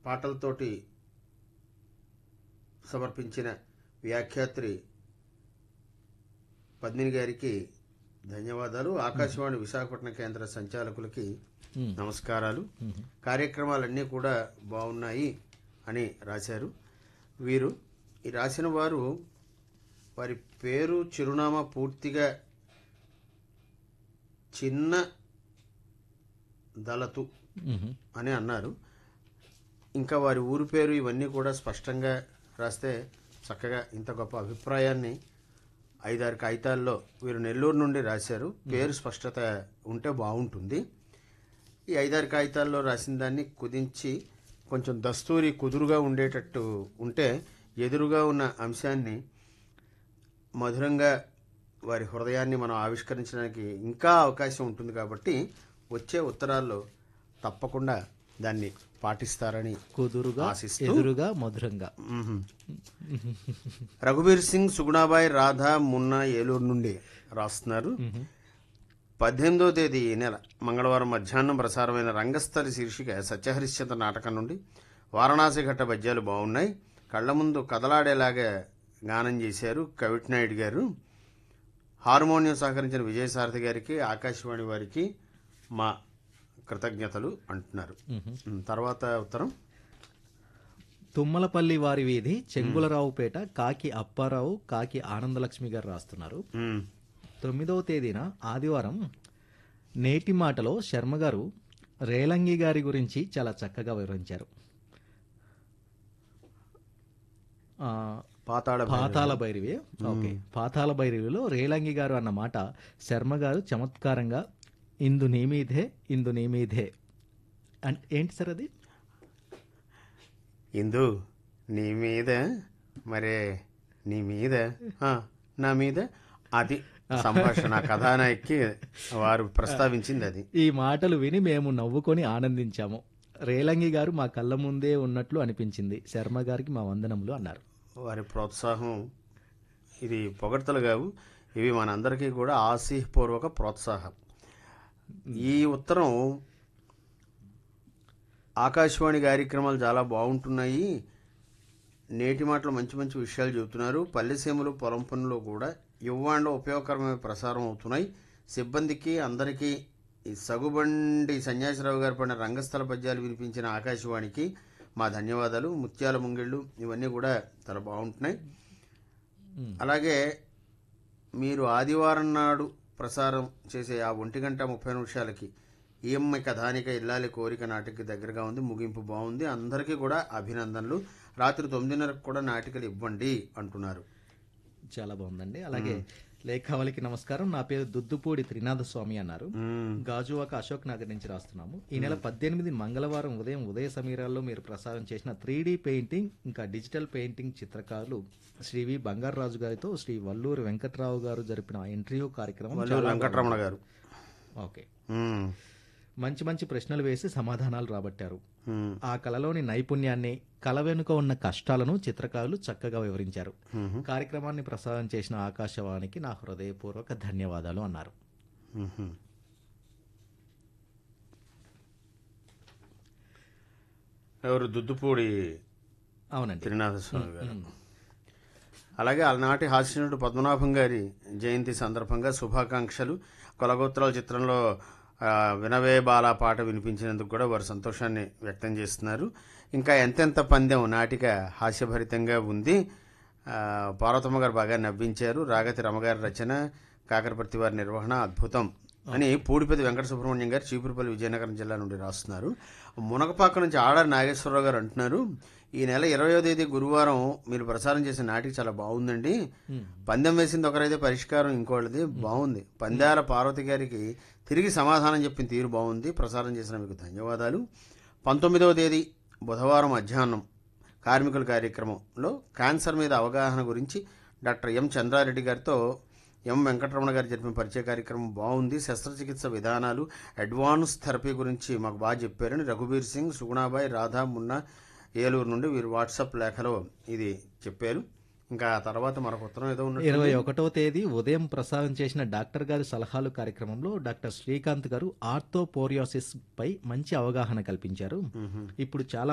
పాటలతోటి సమర్పించిన వ్యాఖ్యాత్రి పద్మిని గారికి ధన్యవాదాలు ఆకాశవాణి విశాఖపట్నం కేంద్ర సంచాలకులకి మ్మ్. నమస్కారాలు కార్యక్రమాలన్నీ కూడా బాగున్నాయి అని రాశారు వీరు ఈ రాసిన వారు వారి పేరు చిరునామా పూర్తిగా చిన్న దళతు మ్మ్. అని అన్నారు ఇంకా వారి ఊరి పేరు ఇవన్నీ కూడా స్పష్టంగా రాస్తే చక్కగా ఇంత గొప్ప అభిప్రాయాన్ని ఐదారు కాగితాల్లో వీరు నెల్లూరు నుండి రాశారు పేరు స్పష్టత ఉంటే బాగుంటుంది ఈ ఐదారు కాగితాల్లో రాసిన దాన్ని కుదించి కొంచెం దస్తూరి కుదురుగా ఉండేటట్టు ఉంటే ఎదురుగా ఉన్న అంశాన్ని మధురంగా వారి హృదయాన్ని మనం ఆవిష్కరించడానికి ఇంకా అవకాశం ఉంటుంది కాబట్టి వచ్చే ఉత్తరాల్లో తప్పకుండా దాన్ని పాటిస్తారని కుదురుగా ఆశిస్తూ ఎదురుగా మధురంగా మ్మ్. రఘువీర్ సింగ్ సుగుణాబాయ్ రాధా మున్నా ఏలూరు నుండి రాస్తున్నారు పద్దెనిమిదో తేదీ ఈ నెల మంగళవారం మధ్యాహ్నం ప్రసారమైన రంగస్థలి శీర్షిక సత్యహరిశ్చంద్ర నాటకం నుండి వారణాసి ఘట్ట పద్యాలు బాగున్నాయి కళ్ళ ముందు కదలాడేలాగా గానం చేశారు కవిట్నాయుడు గారు హార్మోనియం సహకరించిన విజయసారథి గారికి ఆకాశవాణి వారికి మా కృతజ్ఞతలు అంటున్నారు ఉమ్, తర్వాత ఉత్తరం తుమ్మలపల్లి వారి వీధి చెంగులరావుపేట కాకి అప్పారావు కాకి ఆనందలక్ష్మి గారు రాస్తున్నారు ఉమ్, తొమ్మిదవ తేదీన ఆదివారం నేటి మాటలో శర్మ గారు రేలంగి గారి గురించి చాలా చక్కగా వివరించారు ఆ, పాతాళ పాతాల భైరవి ఓకే పాతాల భైరవిలో రేలంగి గారు అన్న మాట శర్మ గారు చమత్కారంగా ఇందు నీ మీదే ఇందు నీ మీదే అంటే ఏంటి సార్ అది ఇందు నీ మీద మరే నీ మీద ఆ, నా మీద అది సంభాషణ కథానాయకి వారు ప్రస్తావించింది అది ఈ మాటలు విని మేము నవ్వుకొని ఆనందించాము రేలంగి గారు మా కళ్ళ ముందే ఉన్నట్లు అనిపించింది శర్మ గారికి మా వందనములు అన్నారు వారి ప్రోత్సాహం ఇది పొగడ్తలు కావు ఇవి మనందరికీ కూడా ఆశీపూర్వక ప్రోత్సాహం ఈ ఉత్తరం ఆకాశవాణి కార్యక్రమాలు చాలా బాగుంటున్నాయి నేటి మాటలు మంచి మంచి విషయాలు చెబుతున్నారు పల్లెసీమలు పొలం పనులు కూడా యువ్వాంలో ఉపయోగకరమైన ప్రసారం అవుతున్నాయి సిబ్బందికి అందరికీ ఈ సగుబండి సన్యాసిరావు గారు పడిన రంగస్థల పద్యాలు వినిపించిన ఆకాశవాణికి మా ధన్యవాదాలు ముత్యాల ముంగిళ్ళు ఇవన్నీ కూడా చాలా బాగుంటున్నాయి అలాగే మీరు ఆదివారం నాడు ప్రసారం చేసే ఆ ఒంటి గంట ముప్పై నిమిషాలకి ఈఎంఐ కథానిక ఇల్లాలి కోరిక నాటికి దగ్గరగా ఉంది ముగింపు బాగుంది అందరికీ కూడా అభినందనలు రాత్రి తొమ్మిదిన్నరకు కూడా నాటికలు ఇవ్వండి అంటున్నారు చాలా బాగుందండి అలాగే లేఖావళికి నమస్కారం నా పేరు దుద్దుపూడి త్రినాథ స్వామి అన్నారు మ్మ్. గాజువాక అశోక్ నగర్ నుంచి రాస్తున్నాము ఈ నెల పద్దెనిమిది మంగళవారం ఉదయం ఉదయ సమీరాల్లో మీరు ప్రసారం చేసిన త్రీ పెయింటింగ్ ఇంకా డిజిటల్ పెయింటింగ్ చిత్రకారులు శ్రీ వి బంగారరాజు గారితో శ్రీ వల్లూరు వెంకట్రావు గారు జరిపిన ఇంటర్వ్యూ కార్యక్రమం వల్లూరు చాలా వెంకటరమణ గారు ఓకే మ్మ్. మంచి మంచి ప్రశ్నలు వేసి సమాధానాలు రాబట్టారు మ్మ్. ఆ కళలోని నైపుణ్యాన్ని కళ వెనుక ఉన్న కష్టాలను చిత్రకారులు చక్కగా వివరించారు కార్యక్రమాన్ని ప్రసారం చేసిన ఆకాశవాణికి నా హృదయపూర్వక ధన్యవాదాలు అన్నారు మ్మ్. ఎవరు దుద్దుపూడి అవునండి త్రినాథస్వామి గారు అలాగే ఆనాటి హాస్యనుడు పద్మనాభం గారి జయంతి సందర్భంగా శుభాకాంక్షలు కొలగోత్రాల చిత్రంలో ఆ, వినవే బాల పాట వినిపించినందుకు కూడా వారు సంతోషాన్ని వ్యక్తం చేస్తున్నారు ఇంకా ఎంతెంత పందెం నాటిక హాస్యభరితంగా ఉంది ఆ, పార్వతమ్మ గారు బాగా నవ్వించారు రాగతి రమగారి రచన కాకరపర్తి వారి నిర్వహణ అద్భుతం అని పూడిపతి వెంకట సుబ్రహ్మణ్యం గారు చీపురుపల్లి విజయనగరం జిల్లా నుండి రాస్తున్నారు మునగపాక నుంచి ఆడారి నాగేశ్వరరావు గారు అంటున్నారు ఈ నెల ఇరవయో తేదీ గురువారం మీరు ప్రసారం చేసిన నాటికి చాలా బాగుందండి పందెం వేసింది ఒకరైతే పరిష్కారం ఇంకోటిది బాగుంది పందాల పార్వతి గారికి తిరిగి సమాధానం చెప్పిన తీరు బాగుంది ప్రసారం చేసిన మీకు ధన్యవాదాలు పంతొమ్మిదవ తేదీ బుధవారం మధ్యాహ్నం కార్మికుల కార్యక్రమంలో క్యాన్సర్ మీద అవగాహన గురించి డాక్టర్ ఎం చంద్రారెడ్డి గారితో ఎం వెంకటరమణ గారు జరిపిన పరిచయ కార్యక్రమం బాగుంది శస్త్రచికిత్స విధానాలు అడ్వాన్స్ థెరపీ గురించి మాకు బాగా చెప్పారని రఘుబీర్ సింగ్ సుగుణాబాయ్ రాధా మున్నా ఏలూరు నుండి వీరు వాట్సాప్ లేఖలో ఇది చెప్పారు ఇంకా ఆ తర్వాత మరొక ఉత్తరం ఏదో ఉన్నట్టు ఇరవై ఒకటవ తేదీ ఉదయం ప్రసారం చేసిన డాక్టర్ గారి సలహాలు కార్యక్రమంలో డాక్టర్ శ్రీకాంత్ గారు ఆర్థోపోరియోసిస్ పై మంచి అవగాహన కల్పించారు ఇప్పుడు చాలా